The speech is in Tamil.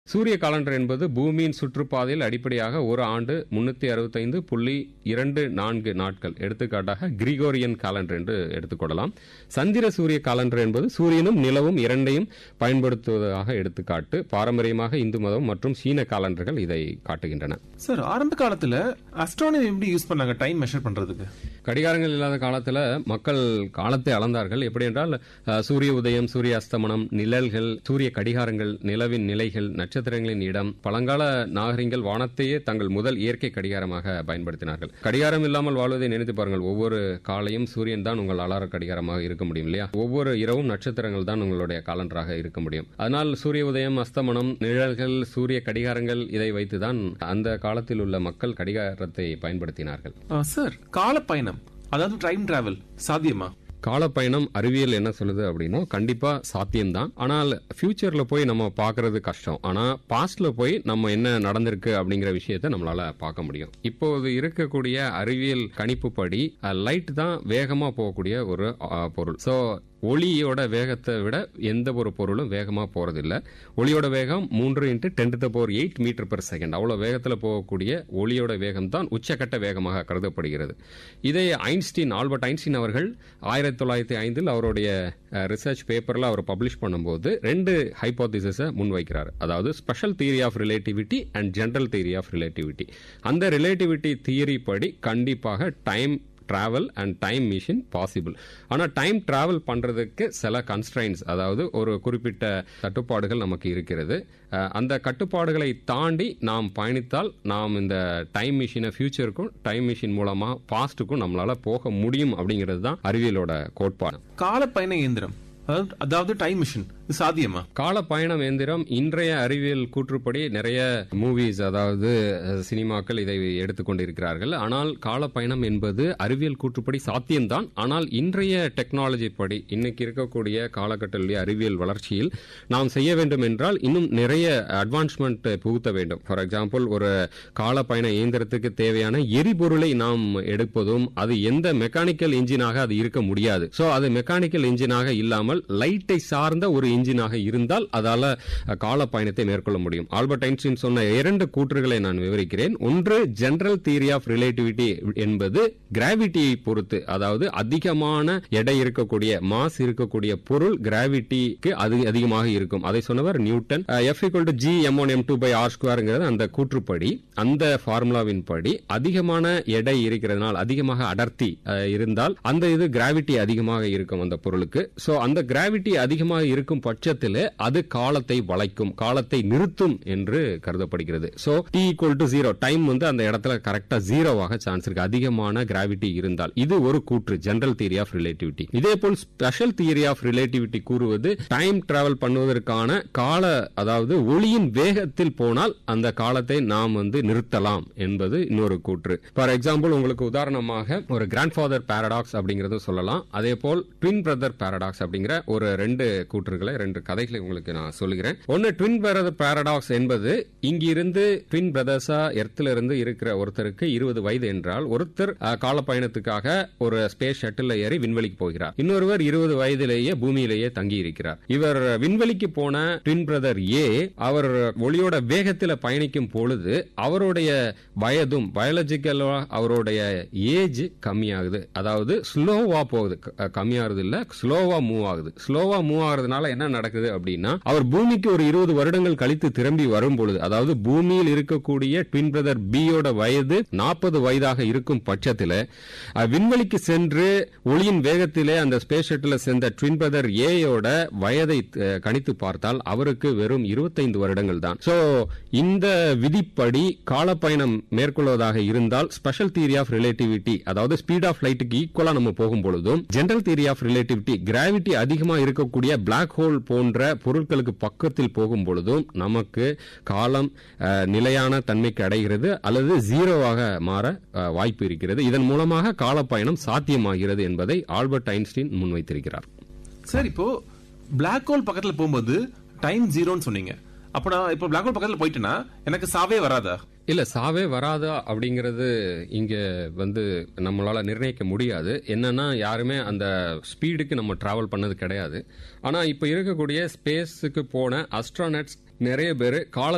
சூரிய காலண்டர் என்பது பூமியின் சுற்றுப்பாதையில் அடிப்படையாக ஒரு ஆண்டு முன்னூத்தி அறுபத்தைந்து புள்ளி இரண்டு நான்கு நாட்கள் எடுத்துக்காட்டாக கிரிகோரியன் காலண்டர் என்று எடுத்துக்கொள்ளலாம் சந்திர சூரிய காலண்டர் என்பது சூரியனும் நிலவும் இரண்டையும் பயன்படுத்துவதாக எடுத்துக்காட்டு பாரம்பரியமாக இந்து மதம் மற்றும் சீன காலண்டர்கள் இதை காட்டுகின்றன சார் ஆரம்ப காலத்துல அஸ்ட்ரானமி எப்படி யூஸ் பண்ணாங்க டைம் மெஷர் பண்றதுக்கு கடிகாரங்கள் இல்லாத காலத்துல மக்கள் காலத்தை அளந்தார்கள் எப்படி என்றால் அஹ், சூரிய உதயம் சூரிய அஸ்தமனம் நிழல்கள் சூரிய கடிகாரங்கள் நிலவின் நிலைகள் நட்சத்திரங்களின் இடம் பழங்கால நாகரிகங்கள் வானத்தையே தங்கள் முதல் இயற்கை கடிகாரமாக பயன்படுத்தினார்கள் கடிகாரம் இல்லாமல் வாழ்வதை நினைத்து பாருங்கள் ஒவ்வொரு காலையும் சூரியன் தான் உங்கள் அலார கடிகாரமாக இருக்க முடியும் இல்லையா ஒவ்வொரு இரவும் நட்சத்திரங்கள் தான் உங்களுடைய காலண்டராக இருக்க முடியும் அதனால் சூரிய உதயம் அஸ்தமனம் நிழல்கள் சூரிய கடிகாரங்கள் இதை வைத்துதான் அந்த காலத்தில் உள்ள மக்கள் கடிகாரத்தை பயன்படுத்தினார்கள் ஆ, சார் கால பயணம் அதாவது டைம் டிராவல் சாத்தியமா காலப்பயணம் அறிவியல் என்ன சொல்லுது அப்படின்னா கண்டிப்பா சாத்தியம்தான் ஆனால் ஃபியூச்சர்ல போய் நம்ம பார்க்கிறது கஷ்டம் ஆனா பாஸ்ட்ல போய் நம்ம என்ன நடந்திருக்கு அப்படிங்கிற விஷயத்த நம்மளால பார்க்க முடியும் இப்போது இருக்கக்கூடிய அறிவியல் கணிப்புப்படி லைட் தான் வேகமா போகக்கூடிய ஒரு அஹ், பொருள் சோ ஒளியோட வேகத்தை விட எந்த ஒரு பொருளும் வேகமா போறதில்ல ஒளியோட வேகம் மூன்று into ten to power eight metre per second அவ்வளவு வேகத்துல போகக்கூடிய ஒளியோட வேகம் தான் உச்சக்கட்ட வேகமாக கருதப்படுகிறது இதை ஐன்ஸ்டீன் ஆல்பர்ட் ஐன்ஸ்டீன் அவர்கள் ஆயிரத்தி தொள்ளாயிரத்தி ஐந்தில் அவருடைய ரிசர்ச் பேப்பர்ல அவர் பப்ளிஷ் பண்ணும்போது ரெண்டு ஹைப்போதிசஸை முன்வைக்கிறார் அதாவது special theory of relativity and general theory of relativity அந்த ரிலேட்டிவிட்டி தியரி படி கண்டிப்பாக time travel and time machine possible ஆனா டைம் டிராவல் பண்றதுக்கு சில கன்ஸ்ட்ரைன்ஸ் அதாவது ஒரு குறிப்பிட்ட கட்டுப்பாடுகள் நமக்கு இருக்கிறது அஹ், அந்த கட்டுப்பாடுகளை தாண்டி நாம் பயணித்தால் நாம் இந்த டைம் மிஷினை ஃபியூச்சருக்கும் டைம் மிஷின் மூலமா பாஸ்ட்டுக்கும் நம்மளால போக முடியும் அப்படிங்கிறது தான் அறிவியலோட கோட்பாடு கால பயண இயந்திரம் அதாவது- அதாவது டைம் மிஷின் இது சாத்தியமா கால பயணம் எந்திரம் இன்றைய அறிவியல் கூற்றுப்படி நிறைய மூவிஸ் அதாவது அஹ், சினிமாக்கள் இதை எடுத்துக்கொண்டிருக்கிறார்கள் ஆனால் கால பயணம் என்பது அறிவியல் கூற்றுப்படி சாத்தியம்தான் ஆனால் இன்றைய டெக்னாலஜி படி இன்னைக்கு இருக்கக்கூடிய காலகட்டத்திலுடைய அறிவியல் வளர்ச்சியில் நாம் செய்ய வேண்டும் என்றால் இன்னும் நிறைய அட்வான்ஸ்மெண்ட் புகுத்த வேண்டும் ஃபார் எக்ஸாம்பிள் ஒரு கால பயண இயந்திரத்துக்கு தேவையான எரிபொருளை நாம் எடுப்பதும் அது எந்த மெக்கானிக்கல் இன்ஜினாக அது இருக்க முடியாது சோ அது மெக்கானிக்கல் இன்ஜினாக இல்லாமல் லைட்டை சார்ந்த ஒரு இன்ஜினாக இருந்தால் அதால அஹ், கால பயணத்தை மேற்கொள்ள முடியும் ஆல்பர்ட் ஐன்ஸ்டீன் சொன்ன இரண்டு கூற்றுகளை நான் விவரிக்கிறேன் ஒன்று ஜெனரல் தியரி ஆஃப் ரிலேட்டிவிட்டி என்பது கிராவிட்டியை பொறுத்து அதாவது அதிகமான எடை இருக்கக்கூடிய மாஸ் இருக்கக்கூடிய பொருள் கிராவிட்டிக்கு அது அதிகமாக இருக்கும் அதை சொன்னவர் Newton F equal to G M one M two by R ஸ்கொயர்ங்கிறது அந்த கூற்றுப்படி அந்த ஃபார்முலாவின் படி அதிகமான எடை இருக்கிறதுனால் அதிகமாக அடர்த்தி அஹ், இருந்தால் அந்த இது கிராவிட்டி அதிகமாக இருக்கும் அந்த பொருளுக்கு சோ அந்த கிராவிட்டி அதிகமாக இருக்கும் பட்சத்தில் அது காலத்தை வளைக்கும் காலத்தை நிறுத்தும் என்று கருதப்படுகிறது so T equal to zero time வந்து அந்த இடத்துல கரெக்டா ஜீரோவாக சான்ஸ் இருக்கு அதிகமான கிராவிட்டி இருந்தால் இது ஒரு கூற்று ஜெனரல் தியரி ஆஃப் ரிலேட்டிவிட்டி இதே போல் ஸ்பெஷல் தியரி ஆஃப் ரிலேட்டிவிட்டி கூறுவது டைம் டிராவல் பண்ணுவதற்கான கால அதாவது ஒளியின் வேகத்தில் போனால் அந்த காலத்தை நாம் வந்து நிறுத்தலாம் என்பது இன்னொரு கூற்று ஃபார் எக்ஸாம்பிள் உங்களுக்கு உதாரணமாக ஒரு கிராண்ட் ஃபாதர் பாரடாக்ஸ் அப்படிங்கறது சொல்லலாம் அதே போல் ட்வின் பிரதர் பாரடாக்ஸ் அப்படிங்கிற ஒரு ரெண்டு கூற்றுகளை ரெண்டு கதைகளை உங்களுக்கு நான் சொல்லுகிறேன் ஒன்னு ட்வின் பிரதர் பாரடாக்ஸ் என்பது இங்கிருந்து ட்வின் பிரதர்ஸா எர்த்ல இருந்து இருக்கிற ஒருத்தருக்கு இருபது வயது என்றால் ஒருத்தர் அஹ், கால பயணத்துக்காக ஒரு ஸ்பேஸ் ஷட்டில் ஏறி விண்வெளிக்கு போகிறார் இன்னொருவர் இருபது வயதிலேயே பூமியிலேயே தங்கி இருக்கிறார் இவர் விண்வெளிக்கு போன ட்வின் பிரதர் ஏ அவர் ஒளியோட வேகத்தில் பயணிக்கும் பொழுது அவருடைய வயதும் பயாலஜிக்கல் அவருடைய ஏஜ் கம்மியாகுது அதாவது ஸ்லோவா போகுது க- கம்மியாகுது இல்ல ஸ்லோவா மூவ் ஆகுது ஸ்லோவா மூவ் ஆகுறதுனால என்ன நடக்குது அப்படின்னா அவர் பூமிக்கு ஒரு இருபது வருடங்கள் கழித்து திரும்பி வரும் பொழுது அதாவது பூமியில் இருக்கக்கூடிய ட்வின் பிரதர் பியோட வயது நாற்பது வயதாக இருக்கும் பட்சத்தில் விண்வெளிக்கு சென்று ஒளியின் வேகத்திலே அந்த ஸ்பேஸ் ஷட்டில் சென்ற ட்வின் பிரதர் ஏயோட வயதை அஹ், கணித்து பார்த்தால் அவருக்கு வெறும் இருபத்தைந்து வருடங்கள் தான் சோ இந்த விதிப்படி காலப்பயணம் மேற்கொள்வதாக இருந்தால் ஸ்பெஷல் தியரி ஆஃப் ரிலேட்டிவிட்டி அதாவது ஸ்பீட் ஆஃப் லைட்டுக்கு ஈக்குவலா நம்ம போகும் பொழுதும் general theory of relativity gravity அதிகமா இருக்கக்கூடிய பிளாக் ஹோல் போன்ற பொருட்களுக்கு பக்கத்தில் போகும் பொழுதும் நமக்கு காலம் அஹ், நிலையான தன்மைக்கு அடைகிறது அல்லது ஜீரோவாக மாற அஹ், வாய்ப்பு இருக்கிறது இதன் மூலமாக காலப்பயணம் சாத்தியமாகிறது என்பதை ஆல்பர்ட் ஐன்ஸ்டீன் முன்வைத்திருக்கிறார் சார் இப்போ Black ஹோல் பக்கத்துல போகும்போது டைம் ஜீரோன்னு சொன்னீங்க அப்ப நான் இப்போ Black ஹோல் பக்கத்துல போயிட்டேன்னா எனக்கு சாவே வராதா இல்ல சாவே வராதா அப்படிங்கிறது இங்க வந்து நம்மளால நிர்ணயிக்க முடியாது என்னன்னா யாருமே அந்த ஸ்பீடுக்கு நம்ம டிராவல் பண்ணது கிடையாது ஆனா இப்ப இருக்கக்கூடிய ஸ்பேஸுக்கு போன அஸ்ட்ரானட்ஸ் நிறைய பேர் கால